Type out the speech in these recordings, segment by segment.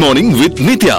Morning with Nithya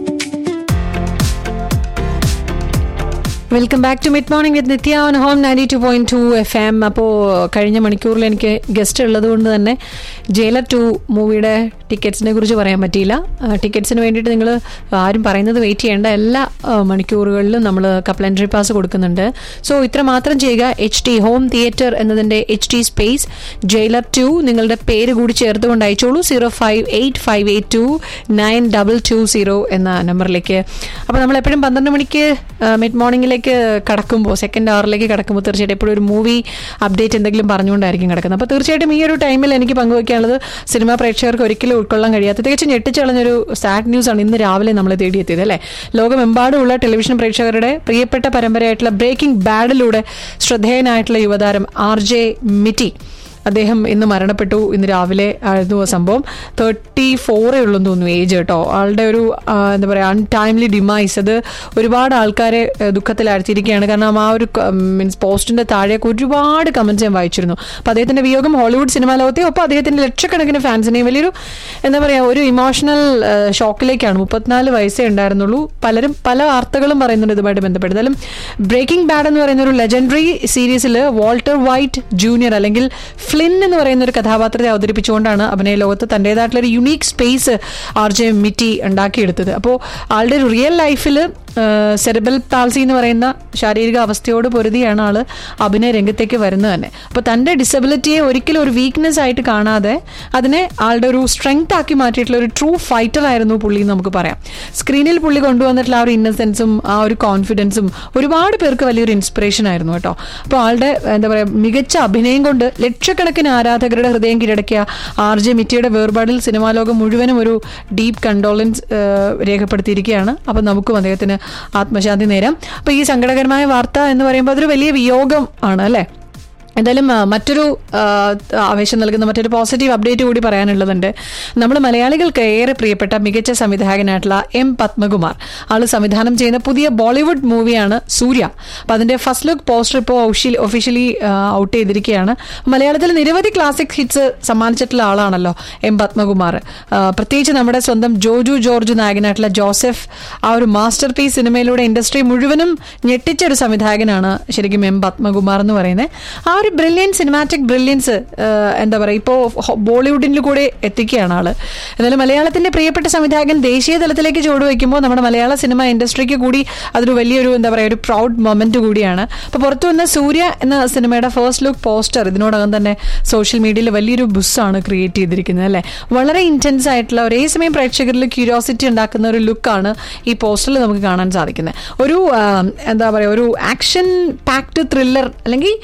welcome back to mid morning with Nithya on home ninety two point two F M അപ്പോൾ കഴിഞ്ഞ മണിക്കൂറിൽ എനിക്ക് guest ഉള്ളത് കൊണ്ട് തന്നെ ജയിലർ ടു മൂവിയുടെ ടിക്കറ്റ്സിനെ കുറിച്ച് പറയാൻ പറ്റിയില്ല ടിക്കറ്റ്സിന് വേണ്ടിയിട്ട് നിങ്ങൾ ആരും പറയുന്നത് വെയിറ്റ് ചെയ്യേണ്ട എല്ലാ ആ, മണിക്കൂറുകളിലും നമ്മൾ കപ്ലൻട്രി പാസ് കൊടുക്കുന്നുണ്ട് സോ ഇത്ര മാത്രം ചെയ്യുക എച്ച് ടി ഹോം തിയേറ്റർ എന്നതിൻ്റെ H T space Jailer to നിങ്ങളുടെ പേര് കൂടി ചേർത്തുകൊണ്ട് അയച്ചോളൂ zero five eight five eight two nine double two zero എന്ന നമ്പറിലേക്ക് അപ്പോൾ നമ്മൾ എപ്പോഴും പന്ത്രണ്ട് മണിക്ക് മിഡ് മോർണിംഗിലേക്ക് കടക്കുമ്പോൾ സെക്കൻഡ് അവറിലേക്ക് കടക്കുമ്പോൾ തീർച്ചയായിട്ടും എപ്പോഴും ഒരു മൂവി അപ്ഡേറ്റ് എന്തെങ്കിലും പറഞ്ഞുകൊണ്ടായിരിക്കും കിടക്കുന്നത് അപ്പോൾ തീർച്ചയായിട്ടും ഈ ഒരു ടൈമിൽ എനിക്ക് പങ്കുവയ്ക്കാനുള്ളത് സിനിമാ പ്രേക്ഷകർക്ക് ഒരിക്കലും ഉൾക്കൊള്ളാൻ കഴിയാത്ത തികച്ചും ഞെട്ടിച്ച് കളഞ്ഞൊരു സാഡ് ന്യൂസ് ആണ് ഇന്ന് രാവിലെ നമ്മൾ തേടിയെത്തിയത് അല്ലേ ലോകമെമ്പാടുമുള്ള ടെലിവിഷൻ പ്രേക്ഷകരുടെ പ്രിയപ്പെട്ട പരമ്പരയായിട്ടുള്ള ബ്രേക്കിംഗ് ബാഡിലൂടെ ശ്രദ്ധേയനായിട്ടുള്ള യുവതാരം ആർ ജെ മിറ്റി അദ്ദേഹം ഇന്ന് മരണപ്പെട്ടു ഇന്ന് രാവിലെ ആയിരുന്നു ആ സംഭവം തേർട്ടി ഫോറേ ഉള്ളൂ എന്ന് തോന്നുന്നു ഏജ് കേട്ടോ ആളുടെ ഒരു ആ, എന്താ പറയുക അൺടൈംലി ഡിമൈസ് അത് ഒരുപാട് ആൾക്കാരെ ഏ, ദുഃഖത്തിലാഴ്ത്തിയിരിക്കുകയാണ് കാരണം ആ ഒരു മീൻസ് പോസ്റ്റിന്റെ താഴെയൊക്കെ ഒരുപാട് കമന്റ്സ് ഞാൻ വായിച്ചിരുന്നു അപ്പൊ അദ്ദേഹത്തിന്റെ വിയോഗം ഹോളിവുഡ് സിനിമാ ലോകത്തെ ഒപ്പം അദ്ദേഹത്തിന്റെ ലക്ഷക്കണക്കിന് ഫാൻസിനെയും വലിയൊരു എന്താ പറയുക ഒരു ഇമോഷണൽ ഷോക്കിലേക്കാണ് മുപ്പത്തിനാല് വയസ്സേ ഉണ്ടായിരുന്നുള്ളൂ പലരും പല വാർത്തകളും പറയുന്നുണ്ട് ഇതുമായിട്ട് ബന്ധപ്പെട്ട് എന്തായാലും ബ്രേക്കിംഗ് ബാഡ് എന്ന് പറയുന്ന ഒരു ലെജൻഡറി സീരീസിൽ വാൾട്ടർ വൈറ്റ് ജൂനിയർ അല്ലെങ്കിൽ ഫ്ലിൻ എന്ന് പറയുന്ന ഒരു കഥാപാത്രത്തെ അവതരിപ്പിച്ചുകൊണ്ടാണ് അഭിനയ ലോകത്ത് തൻ്റെതായിട്ടുള്ള ഒരു unique space R J Mitty ഉണ്ടാക്കിയെടുത്തത് അപ്പോൾ ആളുടെ ഒരു റിയൽ ലൈഫിൽ സെറിബൽ പാൾസി എന്ന് പറയുന്ന ശാരീരിക അവസ്ഥയോട് പൊരുതിയാണ് ആള് അഭിനയ രംഗത്തേക്ക് വരുന്നത് തന്നെ അപ്പോൾ തൻ്റെ ഡിസബിലിറ്റിയെ ഒരിക്കലും ഒരു വീക്ക്നെസ് ആയിട്ട് കാണാതെ അതിനെ ആളുടെ ഒരു സ്ട്രെങ്ത് ആക്കി മാറ്റിയിട്ടുള്ള ഒരു ട്രൂ ഫൈറ്റർ ആയിരുന്നു പുള്ളി എന്ന് നമുക്ക് പറയാം സ്ക്രീനിൽ പുള്ളി കൊണ്ടുവന്നിട്ടുള്ള ആ ഒരു ഇന്നസെൻസും ആ ഒരു കോൺഫിഡൻസും ഒരുപാട് പേർക്ക് വലിയൊരു ഇൻസ്പിറേഷൻ ആയിരുന്നു കേട്ടോ അപ്പോൾ ആളുടെ എന്താ പറയുക മികച്ച അഭിനയം കൊണ്ട് ലക്ഷക്കണക്കിന് ആരാധകരുടെ ഹൃദയം കീഴടക്കിയ ആർ ജെ മിറ്റിയുടെ വേർപാടിൽ സിനിമാ ലോകം മുഴുവനും ഒരു ഡീപ്പ് കണ്ടോളൻസ് രേഖപ്പെടുത്തിയിരിക്കുകയാണ് അപ്പം നമുക്കും അദ്ദേഹത്തിന് ആത്മശാന്തി നേരാം അപ്പോൾ ഈ സങ്കടകരമായ വാർത്ത എന്ന് പറയുമ്പോൾ അതൊരു വലിയ വിയോഗം ആണ് അല്ലേ എന്തായാലും ആ, മറ്റൊരു ആ, ആവേശം നൽകുന്ന മറ്റൊരു പോസിറ്റീവ് അപ്ഡേറ്റ് കൂടി പറയാനുള്ളതുണ്ട് നമ്മൾ മലയാളികൾക്ക് ഏറെ പ്രിയപ്പെട്ട മികച്ച സംവിധായകനായിട്ടുള്ള എം പത്മകുമാർ ആള് സംവിധാനം ചെയ്യുന്ന പുതിയ ബോളിവുഡ് മൂവിയാണ് സൂര്യ അപ്പം അതിന്റെ ഫസ്റ്റ് ലുക്ക് പോസ്റ്റർ ഇപ്പോൾ ഒഫീഷ്യലി ഔട്ട് ചെയ്തിരിക്കുകയാണ് മലയാളത്തിൽ നിരവധി ക്ലാസിക് ഹിറ്റ്സ് സമ്മാനിച്ചിട്ടുള്ള ആളാണല്ലോ എം പത്മകുമാർ ആ, പ്രത്യേകിച്ച് നമ്മുടെ സ്വന്തം ജോജു ജോർജ് നായകനായിട്ടുള്ള ജോസഫ് ആ ഒരു മാസ്റ്റർ പീസ് സിനിമയിലൂടെ ഇൻഡസ്ട്രി മുഴുവനും ഞെട്ടിച്ച ഒരു സംവിധായകനാണ് ശരിക്കും എം പത്മകുമാർ എന്ന് പറയുന്നത് ആ ഒരു ബ്രില്യൻ സിനിമാറ്റിക് ബ്രില്യൻസ് എന്താ പറയുക ഇപ്പോൾ ബോളിവുഡിൽ കൂടെ എത്തിക്കുകയാണ് ആള് എന്നാലും മലയാളത്തിന്റെ പ്രിയപ്പെട്ട സംവിധായകൻ ദേശീയ തലത്തിലേക്ക് ചുവടുവെക്കുമ്പോൾ നമ്മുടെ മലയാള സിനിമ ഇൻഡസ്ട്രിക്ക് കൂടി അതൊരു വലിയൊരു എന്താ പറയുക ഒരു പ്രൗഡ് മൊമെന്റ് കൂടിയാണ് അപ്പോൾ പുറത്തു വന്ന സൂര്യ എന്ന സിനിമയുടെ ഫസ്റ്റ് ലുക്ക് പോസ്റ്റർ ഇതിനോടകം തന്നെ സോഷ്യൽ മീഡിയയിൽ വലിയൊരു ബുസ്സാണ് ക്രിയേറ്റ് ചെയ്തിരിക്കുന്നത് അല്ലേ വളരെ ഇന്റൻസ് ആയിട്ടുള്ള ഒരേ സമയം പ്രേക്ഷകരിൽ ക്യൂരിയോസിറ്റി ഉണ്ടാക്കുന്ന ഒരു ലുക്കാണ് ഈ പോസ്റ്ററിൽ നമുക്ക് കാണാൻ സാധിക്കുന്നത് ഒരു ആ, എന്താ പറയുക ഒരു ആക്ഷൻ പാക്ഡ് ത്രില്ലർ അല്ലെങ്കിൽ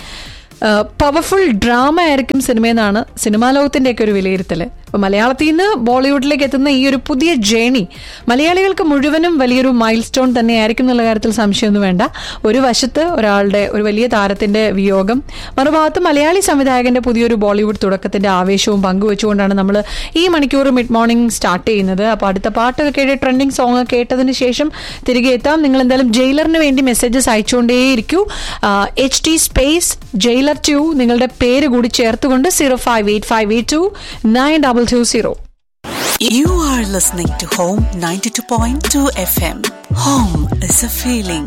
പവർഫുൾ ഡ്രാമ ആയിരിക്കും സിനിമയെന്നാണ് സിനിമാ ലോകത്തിൻ്റെയൊക്കെ ഒരു വിലയിരുത്തൽ അപ്പോൾ മലയാളത്തിൽ നിന്ന് ബോളിവുഡിലേക്ക് എത്തുന്ന ഈ ഒരു പുതിയ ജേണി മലയാളികൾക്ക് മുഴുവനും വലിയൊരു മൈൽ സ്റ്റോൺ തന്നെയായിരിക്കും എന്നുള്ള കാര്യത്തിൽ സംശയമൊന്നും വേണ്ട ഒരു വശത്ത് ഒരാളുടെ ഒരു വലിയ താരത്തിന്റെ വിയോഗം മറുഭാഗത്ത് മലയാളി സംവിധായകന്റെ പുതിയൊരു ബോളിവുഡ് തുടക്കത്തിന്റെ ആവേശവും പങ്കുവെച്ചുകൊണ്ടാണ് നമ്മൾ ഈ മണിക്കൂർ മിഡ് മോർണിംഗ് സ്റ്റാർട്ട് ചെയ്യുന്നത് അപ്പോൾ അടുത്ത പാട്ടൊക്കെ കേട്ട് ട്രെൻഡിങ് സോങ് കേട്ടതിന് ശേഷം തിരികെ എത്താം നിങ്ങൾ എന്തായാലും ജയിലറിന് വേണ്ടി മെസ്സേജസ് അയച്ചുകൊണ്ടേയിരിക്കൂ H T space Jailer to നിങ്ങളുടെ പേര് കൂടി ചേർത്തുകൊണ്ട് zero five eight five eight two nine double two zero You are listening to Home 92.2 FM. Home is a feeling.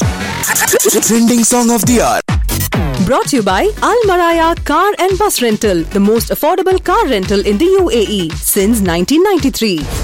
Trending song of the hour Brought to you by Al Maraya Car and Bus Rental, the most affordable car rental in the UAE since 1993.